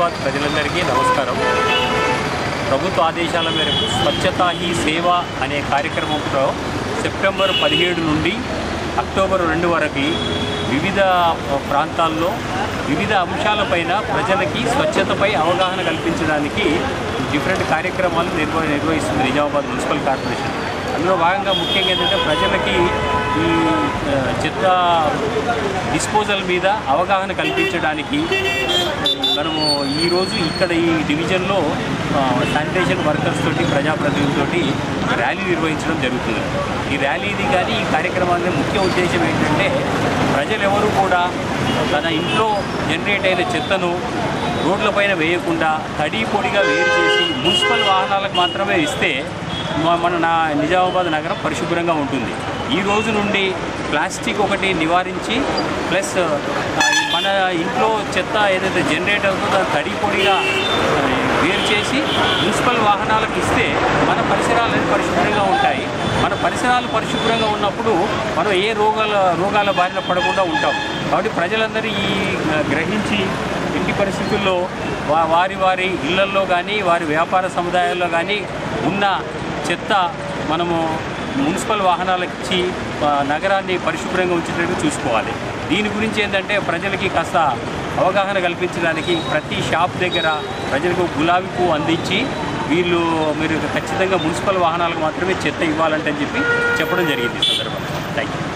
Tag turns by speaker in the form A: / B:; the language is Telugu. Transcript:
A: నిజామాబాద్ ప్రజలందరికీ నమస్కారం ప్రభుత్వ ఆదేశాల మేరకు స్వచ్ఛతా హీ సేవ అనే కార్యక్రమంలో సెప్టెంబర్ పదిహేడు నుండి అక్టోబర్ రెండు వరకు వివిధ ప్రాంతాల్లో వివిధ అంశాలపైన ప్రజలకి స్వచ్ఛతపై అవగాహన కల్పించడానికి డిఫరెంట్ కార్యక్రమాలు నిర్వ నిర్వహిస్తుంది నిజామాబాద్ మున్సిపల్ కార్పొరేషన్ అందులో భాగంగా ముఖ్యంగా ఏంటంటే ప్రజలకి ఈ ఆ, చెత్త డిస్పోజల్ మీద అవగాహన కల్పించడానికి మనము ఈరోజు ఇక్కడ ఈ డివిజన్లో ఆ, శానిటేషన్ వర్కర్స్ తోటి ప్రజాప్రతినిధులతోటి ర్యాలీ నిర్వహించడం జరుగుతుంది ఈ ర్యాలీది కానీ ఈ కార్యక్రమాన్ని ముఖ్య ఉద్దేశం ఏంటంటే ప్రజలు ఎవరు కూడా తన ఇంట్లో జనరేట్ అయిన చెత్తను రోడ్లపైన వేయకుండా తడి పొడిగా వేరు చేసి మున్సిపల్ వాహనాలకు మాత్రమే ఇస్తే మ- మన నా నిజామాబాద్ నగరం పరిశుభ్రంగా ఉంటుంది ఈ రోజు నుండి ప్లాస్టిక్ ఒకటి నివారించి ప్లస్ ఆ, మన ఇంట్లో చెత్త ఏదైతే జనరేట్ అవుతుందో దాన్ని తడి పొడిగా ఆ, వేరు చేసి మున్సిపల్ వాహనాలకు ఇస్తే మన పరిసరాలు అనేది పరిశుభ్రంగా ఉంటాయి మన పరిసరాలు పరిశుభ్రంగా ఉన్నప్పుడు మనం ఏ రోగాల రోగాల బారిన పడకుండా ఉంటాం కాబట్టి ప్రజలందరూ ఈ ఆ, గ్రహించి ఇంటి పరిస్థితుల్లో వా- వారి వారి ఇళ్లల్లో కానీ వారి వ్యాపార సముదాయాల్లో కానీ ఉన్న చెత్త మనము మున్సిపల్ వాహనాలకు ఇచ్చి ఆ, నగరాన్ని పరిశుభ్రంగా ఉంచేటట్టు చూసుకోవాలి దీని గురించి ఏంటంటే ప్రజలకి కాస్త అవగాహన కల్పించడానికి ప్రతి షాప్ దగ్గర ప్రజలకు గులాబీ పువ్వు అందించి వీళ్ళు మీరు ఖచ్చితంగా మున్సిపల్ వాహనాలకు మాత్రమే చెత్త ఇవ్వాలంటే అని చెప్పి చెప్పడం జరిగింది ఈ సందర్భంగా థ్యాంక్ యూ